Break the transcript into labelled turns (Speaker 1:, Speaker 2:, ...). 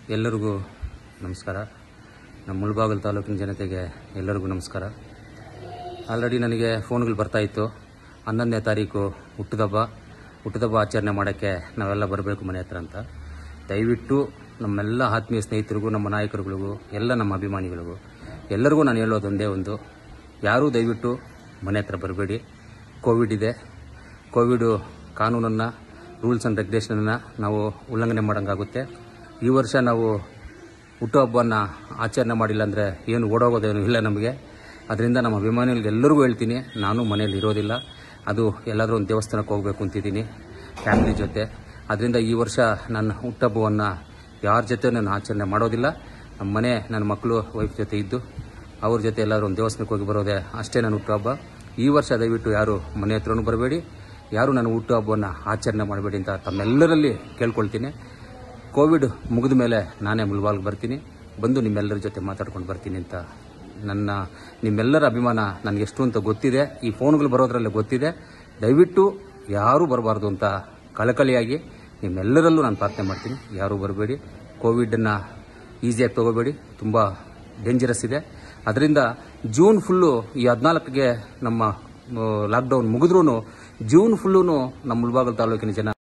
Speaker 1: ಎಲ್ಲರಿಗೂ ನಮಸ್ಕಾರ ನಮ್ಮ ಮುಳಬಾಗಲ್ ತಾಲೂಕಿನ ಜನತೆಗೆ ಎಲ್ಲರಿಗೂ ನಮಸ್ಕಾರ ಆಲ್ರೆಡಿ ನನಗೆ ಫೋನ್ಗಳು ಬರ್ತಾ ಇತ್ತು ಹನ್ನೊಂದನೇ ತಾರೀಕು ಹುಟ್ಟಿದಬ್ಬ ಹುಟ್ಟಿದಬ್ಬ ಆಚರಣೆ ಮಾಡೋಕ್ಕೆ ನಾವೆಲ್ಲ ಬರಬೇಕು ಮನೆ ಹತ್ರ ಅಂತ ದಯವಿಟ್ಟು ನಮ್ಮೆಲ್ಲ ಆತ್ಮೀಯ ಸ್ನೇಹಿತರಿಗೂ ನಮ್ಮ ನಾಯಕರುಗಳಿಗೂ ಎಲ್ಲ ನಮ್ಮ ಅಭಿಮಾನಿಗಳಿಗೂ ಎಲ್ಲರಿಗೂ ನಾನು ಹೇಳೋದೊಂದೇ ಒಂದು ಯಾರೂ ದಯವಿಟ್ಟು ಮನೆ ಹತ್ರ ಬರಬೇಡಿ ಕೋವಿಡ್ ಇದೆ ಕೋವಿಡು ಕಾನೂನನ್ನು ರೂಲ್ಸ್ ಆ್ಯಂಡ್ ರೆಗ್ಯುಲೇಷನನ್ನು ನಾವು ಉಲ್ಲಂಘನೆ ಮಾಡೋಂಗಾಗುತ್ತೆ ಈ ವರ್ಷ ನಾವು ಹುಟ್ಟುಹಬ್ಬವನ್ನು ಆಚರಣೆ ಮಾಡಿಲ್ಲ ಅಂದರೆ ಏನು ಓಡೋಗೋದೇನು ಇಲ್ಲ ನಮಗೆ ಅದರಿಂದ ನಮ್ಮ ಅಭಿಮಾನಿಗಳಿಗೆ ಎಲ್ಲರಿಗೂ ಹೇಳ್ತೀನಿ ನಾನು ಮನೇಲಿ ಇರೋದಿಲ್ಲ ಅದು ಎಲ್ಲಾದರೂ ಒಂದು ದೇವಸ್ಥಾನಕ್ಕೆ ಹೋಗಬೇಕು ಅಂತಿದ್ದೀನಿ ಫ್ಯಾಮಿಲಿ ಜೊತೆ ಅದರಿಂದ ಈ ವರ್ಷ ನನ್ನ ಹುಟ್ಟುಹಬ್ಬವನ್ನು ಯಾರ ಜೊತೆ ನಾನು ಆಚರಣೆ ಮಾಡೋದಿಲ್ಲ ನಮ್ಮ ಮನೆ ನನ್ನ ಮಕ್ಕಳು ವೈಫ್ ಜೊತೆ ಇದ್ದು ಅವ್ರ ಜೊತೆ ಎಲ್ಲರೂ ಒಂದು ದೇವಸ್ಥಾನಕ್ಕೆ ಹೋಗಿ ಬರೋದೇ ಅಷ್ಟೇ ನನ್ನ ಹುಟ್ಟುಹಬ್ಬ ಈ ವರ್ಷ ದಯವಿಟ್ಟು ಯಾರು ಮನೆ ಹತ್ರನೂ ಬರಬೇಡಿ ಯಾರು ನನ್ನ ಹುಟ್ಟುಹಬ್ಬವನ್ನು ಆಚರಣೆ ಮಾಡಬೇಡಿ ಅಂತ ತಮ್ಮೆಲ್ಲರಲ್ಲಿ ಕೇಳ್ಕೊಳ್ತೀನಿ ಕೋವಿಡ್ ಮುಗಿದ ಮೇಲೆ ನಾನೇ ಮುಲ್ಬಾಲ್ಗೆ ಬರ್ತೀನಿ ಬಂದು ನಿಮ್ಮೆಲ್ಲರ ಜೊತೆ ಮಾತಾಡ್ಕೊಂಡು ಬರ್ತೀನಿ ಅಂತ ನನ್ನ ನಿಮ್ಮೆಲ್ಲರ ಅಭಿಮಾನ ನನಗೆ ಎಷ್ಟು ಅಂತ ಗೊತ್ತಿದೆ ಈ ಫೋನ್ಗಳು ಬರೋದ್ರಲ್ಲೇ ಗೊತ್ತಿದೆ ದಯವಿಟ್ಟು ಯಾರೂ ಬರಬಾರ್ದು ಅಂತ ಕಳಕಳಿಯಾಗಿ ನಿಮ್ಮೆಲ್ಲರಲ್ಲೂ ನಾನು ಪ್ರಾರ್ಥನೆ ಮಾಡ್ತೀನಿ ಯಾರೂ ಬರಬೇಡಿ ಕೋವಿಡನ್ನು ಈಸಿಯಾಗಿ ತಗೋಬೇಡಿ ತುಂಬ ಡೇಂಜರಸ್ ಇದೆ ಅದರಿಂದ ಜೂನ್ ಫುಲ್ಲು ಈ ಹದಿನಾಲ್ಕಿಗೆ ನಮ್ಮ ಲಾಕ್ಡೌನ್ ಮುಗಿದ್ರೂ ಜೂನ್ ಫುಲ್ಲೂ ನಮ್ಮ ಮುಳಬಾಗಲ್ ತಾಲೂಕಿನ ಜನ